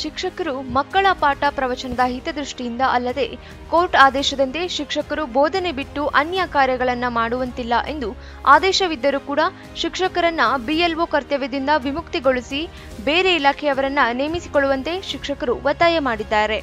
ಶಿಕ್ಷಕರು ಮಕ್ಕಳ ಪಾಠ ಪ್ರವಚನದ ಹಿತದೃಷ್ಟಿಯಿಂದ ಅಲ್ಲದೆ ಕೋರ್ಟ್ ಆದೇಶದಂತೆ ಶಿಕ್ಷಕರು ಬೋಧನೆ ಬಿಟ್ಟು ಅನ್ಯ ಕಾರ್ಯಗಳನ್ನ ಮಾಡುವಂತಿಲ್ಲ ಎಂದು ಆದೇಶವಿದ್ದರೂ ಕೂಡ ಶಿಕ್ಷಕರನ್ನ ಬಿಎಲ್ಒ ಕರ್ತವ್ಯದಿಂದ ವಿಮುಕ್ತಿಗೊಳಿಸಿ ಬೇರೆ ಇಲಾಖೆಯವರನ್ನ ನೇಮಿಸಿಕೊಳ್ಳುವಂತೆ ಶಿಕ್ಷಕರು ಒತ್ತಾಯ ಮಾಡಿದ್ದಾರೆ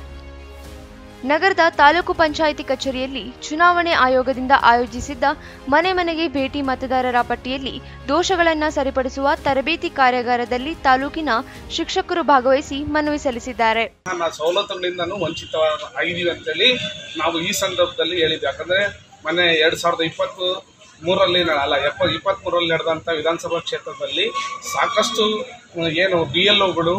ನಗರದ ತಾಲೂಕು ಪಂಚಾಯಿತಿ ಕಚೇರಿಯಲ್ಲಿ ಚುನಾವಣೆ ಆಯೋಗದಿಂದ ಆಯೋಜಿಸಿದ್ದ ಮನೆ ಮನೆಗೆ ಭೇಟಿ ಮತದಾರರ ಪಟ್ಟಿಯಲ್ಲಿ ದೋಷಗಳನ್ನು ಸರಿಪಡಿಸುವ ತರಬೇತಿ ಕಾರ್ಯಾಗಾರದಲ್ಲಿ ತಾಲೂಕಿನ ಶಿಕ್ಷಕರು ಭಾಗವಹಿಸಿ ಮನವಿ ಸಲ್ಲಿಸಿದ್ದಾರೆ ನಮ್ಮ ಸವಲತ್ತುಗಳಿಂದನೂ ವಂಚಿತ ಆಗಿದ್ದೀವಿ ಅಂತೇಳಿ ನಾವು ಈ ಸಂದರ್ಭದಲ್ಲಿ ಹೇಳಿದ್ವಿ ಯಾಕಂದರೆ ಮೊನ್ನೆ ಎರಡು ಸಾವಿರದ ಇಪ್ಪತ್ತು ಮೂರರಲ್ಲಿ ನ- ಅಲ್ಲ ಎಪ್ಪ ಇಪ್ಪತ್ತ್ಮೂರರಲ್ಲಿ ನಡೆದಂಥ ವಿಧಾನಸಭಾ ಕ್ಷೇತ್ರದಲ್ಲಿ ಸಾಕಷ್ಟು ಆ, ಏನು ಬಿ ಎಲ್ ಒಗಳು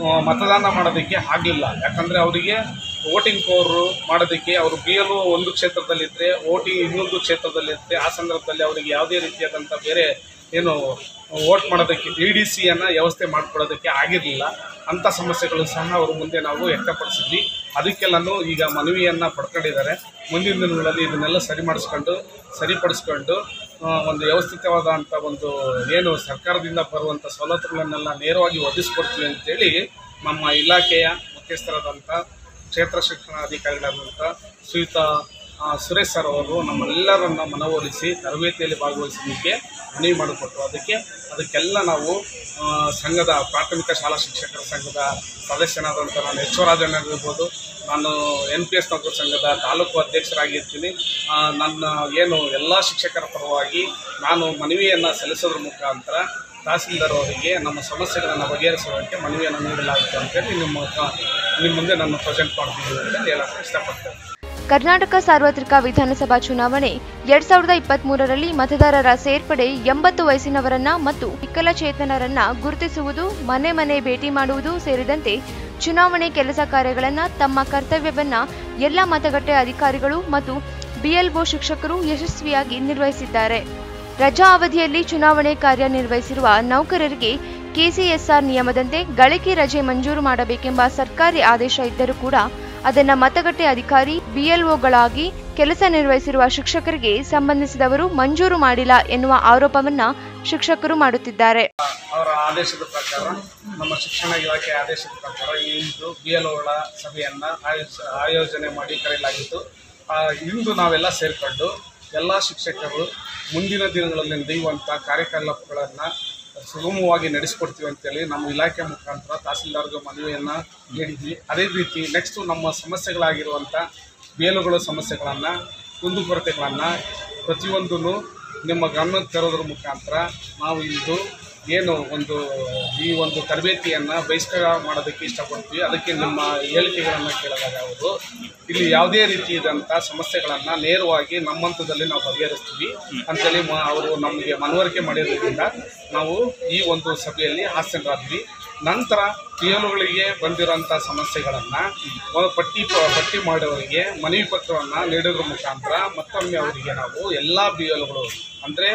ಮತದಾನ ಮಾಡೋದಕ್ಕೆ ಆಗಲಿಲ್ಲ ಯಾಕಂದರೆ ಅವರಿಗೆ ವೋಟಿಂಗ್ ಪವರು ಮಾಡೋದಕ್ಕೆ ಅವರು ಬಿ ಎಲ್ ಒ ಒಂದು ಕ್ಷೇತ್ರದಲ್ಲಿದ್ದರೆ ವೋಟಿಂಗ್ ಇನ್ನೊಂದು ಕ್ಷೇತ್ರದಲ್ಲಿದ್ದರೆ ಆ ಸಂದರ್ಭದಲ್ಲಿ ಅವರಿಗೆ ಯಾವುದೇ ರೀತಿಯಾದಂಥ ಬೇರೆ ಏನು ವೋಟ್ ಮಾಡೋದಕ್ಕೆ ಇ ಡಿ ಸಿಯನ್ನು ವ್ಯವಸ್ಥೆ ಮಾಡಿಕೊಡೋದಕ್ಕೆ ಆಗಿರಲಿಲ್ಲ ಅಂಥ ಸಮಸ್ಯೆಗಳು ಸಹ ಅವರು ಮುಂದೆ ನಾವು ವ್ಯಕ್ತಪಡಿಸಿದ್ವಿ ಅದಕ್ಕೆಲ್ಲನೂ ಈಗ ಮನವಿಯನ್ನು ಪಡ್ಕೊಂಡಿದ್ದಾರೆ ಮುಂದಿನ ದಿನಗಳಲ್ಲಿ ಇದನ್ನೆಲ್ಲ ಸರಿ ಮಾಡಿಸ್ಕೊಂಡು ಸರಿಪಡಿಸ್ಕೊಂಡು ಆ, ಒಂದು ವ್ಯವಸ್ಥಿತವಾದಂಥ ಒಂದು ಏನು ಸರ್ಕಾರದಿಂದ ಬರುವಂಥ ಸವಲತ್ತುಗಳನ್ನೆಲ್ಲ ನೇರವಾಗಿ ಒದಗಿಸ್ಕೊಡ್ತೀವಿ ಅಂತೇಳಿ ನಮ್ಮ ಇಲಾಖೆಯ ಮುಖ್ಯಸ್ಥರಾದಂಥ ಕ್ಷೇತ್ರ ಶಿಕ್ಷಣಾಧಿಕಾರಿಗಳಾದಂಥ ಶ್ರೀಯುತ ಆ, ಸುರೇಶ್ ಸರ್ ಅವರು ನಮ್ಮೆಲ್ಲರನ್ನ ಮನವೊಲಿಸಿ ತರಬೇತಿಯಲ್ಲಿ ಭಾಗವಹಿಸಲಿಕ್ಕೆ ಮನವಿ ಮಾಡಿಕೊಟ್ರು ಅದಕ್ಕೆ ಅದಕ್ಕೆಲ್ಲ ನಾವು ಆ, ಸಂಘದ ಪ್ರಾಥಮಿಕ ಶಾಲಾ ಶಿಕ್ಷಕರ ಸಂಘದ ಸದಸ್ಯನಾದಂಥ ನಾನು ಎಚ್ ರಾಜಣ್ಣ ಇರ್ಬೋದು ನಾನು ಎನ್ ಪಿ ಎಸ್ ನೌಕರ ಸಂಘದ ತಾಲೂಕು ಅಧ್ಯಕ್ಷರಾಗಿರ್ತೀನಿ ಆ, ನನ್ನ ಏನು ಎಲ್ಲ ಶಿಕ್ಷಕರ ಪರವಾಗಿ ನಾನು ಮನವಿಯನ್ನು ಸಲ್ಲಿಸೋದ್ರ ಮುಖಾಂತರ ತಹಸೀಲ್ದಾರ್ ಅವರಿಗೆ ನಮ್ಮ ಸಮಸ್ಯೆಗಳನ್ನು ಬಗೆಹರಿಸುವಂತೆ ಮನವಿಯನ್ನು ನೀಡಲಾಗುತ್ತೆ ಅಂತೇಳಿ ನಿಮ್ಮ ನಿಮ್ಮ ಮುಂದೆ ನಾನು ಪ್ರೆಸೆಂಟ್ ಮಾಡ್ತಿದ್ದೀನಿ ಅಂತ ಹೇಳಕ್ಕೆ ಇಷ್ಟಪಡ್ತೇನೆ ಕರ್ನಾಟಕ ಸಾರ್ವತ್ರಿಕ ವಿಧಾನಸಭಾ ಚುನಾವಣೆ ಎರಡ್ ಸಾವಿರದ ಇಪ್ಪತ್ಮೂರರಲ್ಲಿ ಮತದಾರರ ಸೇರ್ಪಡೆ ಎಂಬತ್ತು ವಯಸ್ಸಿನವರನ್ನ ಮತ್ತು ವಿಕಲಚೇತನರನ್ನ ಗುರುತಿಸುವುದು ಮನೆ ಮನೆ ಭೇಟಿ ಮಾಡುವುದು ಸೇರಿದಂತೆ ಚುನಾವಣೆ ಕೆಲಸ ಕಾರ್ಯಗಳನ್ನ ತಮ್ಮ ಕರ್ತವ್ಯವನ್ನ ಎಲ್ಲ ಮತಗಟ್ಟೆ ಅಧಿಕಾರಿಗಳು ಮತ್ತು ಬಿಎಲ್ಒ ಶಿಕ್ಷಕರು ಯಶಸ್ವಿಯಾಗಿ ನಿರ್ವಹಿಸಿದ್ದಾರೆ ರಜಾ ಅವಧಿಯಲ್ಲಿ ಚುನಾವಣೆ ಕಾರ್ಯನಿರ್ವಹಿಸಿರುವ ನೌಕರರಿಗೆ ಕೆಸಿಎಸ್ಆರ್ ನಿಯಮದಂತೆ ಗಳಿಕೆ ರಜೆ ಮಂಜೂರು ಮಾಡಬೇಕೆಂಬ ಸರ್ಕಾರಿ ಆದೇಶ ಇದ್ದರೂ ಕೂಡ ಅದನ್ನ ಮತಗಟ್ಟೆ ಅಧಿಕಾರಿ ಬಿಎಲ್ಒಗಳಾಗಿ ಕೆಲಸ ನಿರ್ವಹಿಸಿರುವ ಶಿಕ್ಷಕರಿಗೆ ಸಂಬಂಧಿಸಿದವರು ಮಂಜೂರು ಮಾಡಿಲ್ಲ ಎನ್ನುವ ಆರೋಪವನ್ನ ಶಿಕ್ಷಕರು ಮಾಡುತ್ತಿದ್ದಾರೆ ಅವರ ಆದೇಶದ ಪ್ರಕಾರ ನಮ್ಮ ಶಿಕ್ಷಣ ಇಲಾಖೆ ಆದೇಶದ ಪ್ರಕಾರ ಇಂದು ಬಿ ಎಲ್ ಒಗಳ ಸಭೆಯನ್ನು ಆಯೋಜ ಆಯೋಜನೆ ಮಾಡಿ ಕರೆಯಲಾಗಿತ್ತು ಆ, ಇಂದು ನಾವೆಲ್ಲ ಸೇರಿಕೊಂಡು ಎಲ್ಲ ಶಿಕ್ಷಕರು ಮುಂದಿನ ದಿನಗಳಲ್ಲಿ ನಡೆಯುವಂಥ ಕಾರ್ಯಕಲಾಪಗಳನ್ನು ಸುಗಮವಾಗಿ ನಡೆಸ್ಕೊಡ್ತೀವಿ ಅಂತೇಳಿ ನಮ್ಮ ಇಲಾಖೆ ಮುಖಾಂತರ ತಹಸೀಲ್ದಾರ್ಗೆ ಮನವಿಯನ್ನು ನೀಡಿದ್ವಿ ಅದೇ ರೀತಿ ನೆಕ್ಸ್ಟು ನಮ್ಮ ಸಮಸ್ಯೆಗಳಾಗಿರುವಂಥ ಬೇಲುಗಳ ಸಮಸ್ಯೆಗಳನ್ನು ಕುಂದುಕೊರತೆಗಳನ್ನು ಪ್ರತಿಯೊಂದೂ ನಿಮ್ಮ ಗಮನಕ್ಕೆ ತರೋದ್ರ ಮುಖಾಂತರ ನಾವು ಇಂದು ಏನು ಒಂದು ಈ ಒಂದು ತರಬೇತಿಯನ್ನು ಬಹಿಷ್ಕಾರ ಮಾಡೋದಕ್ಕೆ ಇಷ್ಟಪಡ್ತೀವಿ ಅದಕ್ಕೆ ನಿಮ್ಮ ಹೇಳಿಕೆಗಳನ್ನು ಕೇಳಿದಾಗ ಅವರು ಇಲ್ಲಿ ಯಾವುದೇ ರೀತಿಯಾದಂಥ ಸಮಸ್ಯೆಗಳನ್ನು ನೇರವಾಗಿ ನಮ್ಮ ಹಂತದಲ್ಲಿ ನಾವು ಬಗೆಹರಿಸ್ತೀವಿ ಅಂತೇಳಿ ಮ ಅವರು ನಮಗೆ ಮನವರಿಕೆ ಮಾಡಿರೋದ್ರಿಂದ ನಾವು ಈ ಒಂದು ಸಭೆಯಲ್ಲಿ ಹಾಸ್ಯರಾದ್ವಿ ನಂತರ ಪಿ ಎಲ್ಗಳಿಗೆ ಬಂದಿರೋಂಥ ಸಮಸ್ಯೆಗಳನ್ನು ಪಟ್ಟಿ ಪ- ಪಟ್ಟಿ ಮಾಡೋರಿಗೆ ಮನವಿ ಪತ್ರವನ್ನು ನೀಡೋದ್ರ ಮುಖಾಂತರ ಮತ್ತೊಮ್ಮೆ ಅವರಿಗೆ ನಾವು ಎಲ್ಲ ಬಿ ಎಲ್ಗಳು ಅಂದರೆ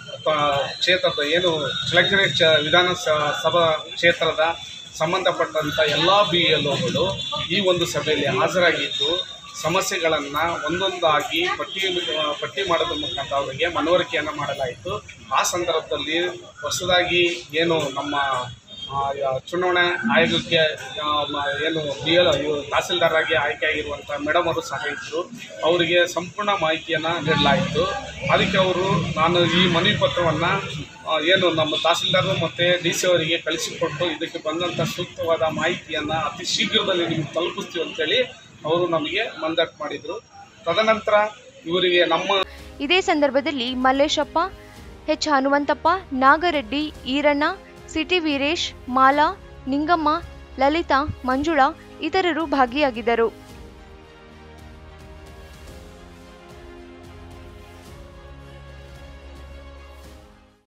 ಕ್ಷೇತ್ರದ ಏನು ಚಳ್ಳಕೆರೆ ಚ ವಿಧಾನ ಸ- ಸಭಾ ಕ್ಷೇತ್ರದ ಸಂಬಂಧಪಟ್ಟಂಥ ಎಲ್ಲ ಬಿ ಎಲ್ ಒಗಳು ಈ ಒಂದು ಸಭೆಯಲ್ಲಿ ಹಾಜರಾಗಿದ್ದು ಸಮಸ್ಯೆಗಳನ್ನು ಒಂದೊಂದಾಗಿ ಪಟ್ಟಿ ಪಟ್ಟಿ ಮಾಡೋದ್ರ ಮುಖಾಂತರ ಅವರಿಗೆ ಮನವರಿಕೆಯನ್ನು ಮಾಡಲಾಯಿತು ಆ ಸಂದರ್ಭದಲ್ಲಿ ಹೊಸದಾಗಿ ಏನು ನಮ್ಮ ಆ, ಯಾ- ಚುನಾವಣಾ ಆಯೋಗಕ್ಕೆ ಆ, ಮ- ಏನು ಬಿ ಎಲ್ ತಹಸೀಲ್ದಾರಾಗಿ ಆಯ್ಕೆಯಾಗಿರುವಂಥ ಮೇಡಮ್ ಅವರು ಸಹ ಇದ್ದರು ಅವರಿಗೆ ಸಂಪೂರ್ಣ ಮಾಹಿತಿಯನ್ನು ನೀಡಲಾಯಿತು ಅದಕ್ಕೆ ಅವರು ನಾನು ಈ ಮನವಿ ಪತ್ರವನ್ನು ಏನು ನಮ್ಮ ತಹಸೀಲ್ದಾರರು ಮತ್ತು ಡಿ ಸಿ ಅವರಿಗೆ ಕಳಿಸಿಕೊಟ್ಟು ಇದಕ್ಕೆ ಬಂದಂಥ ಸೂಕ್ತವಾದ ಮಾಹಿತಿಯನ್ನು ಅತಿ ಶೀಘ್ರದಲ್ಲಿ ನಿಮಗೆ ತಲುಪಿಸ್ತೀವಿ ಅಂತೇಳಿ ಅವರು ನಮಗೆ ಮಂದಟ್ ಮಾಡಿದರು ತದನಂತರ ಇವರಿಗೆ ನಮ್ಮ ಇದೇ ಸಂದರ್ಭದಲ್ಲಿ ಮಲ್ಲೇಶಪ್ಪ ಎಚ್ ಹನುಮಂತಪ್ಪ ನಾಗರೆಡ್ಡಿ ಈರಣ್ಣ ಸಿಟಿ ವೀರೇಶ್ ಮಾಲಾ ನಿಂಗಮ್ಮ ಲಲಿತಾ ಮಂಜುಳಾ ಇತರರು ಭಾಗಿಯಾಗಿದ್ದರು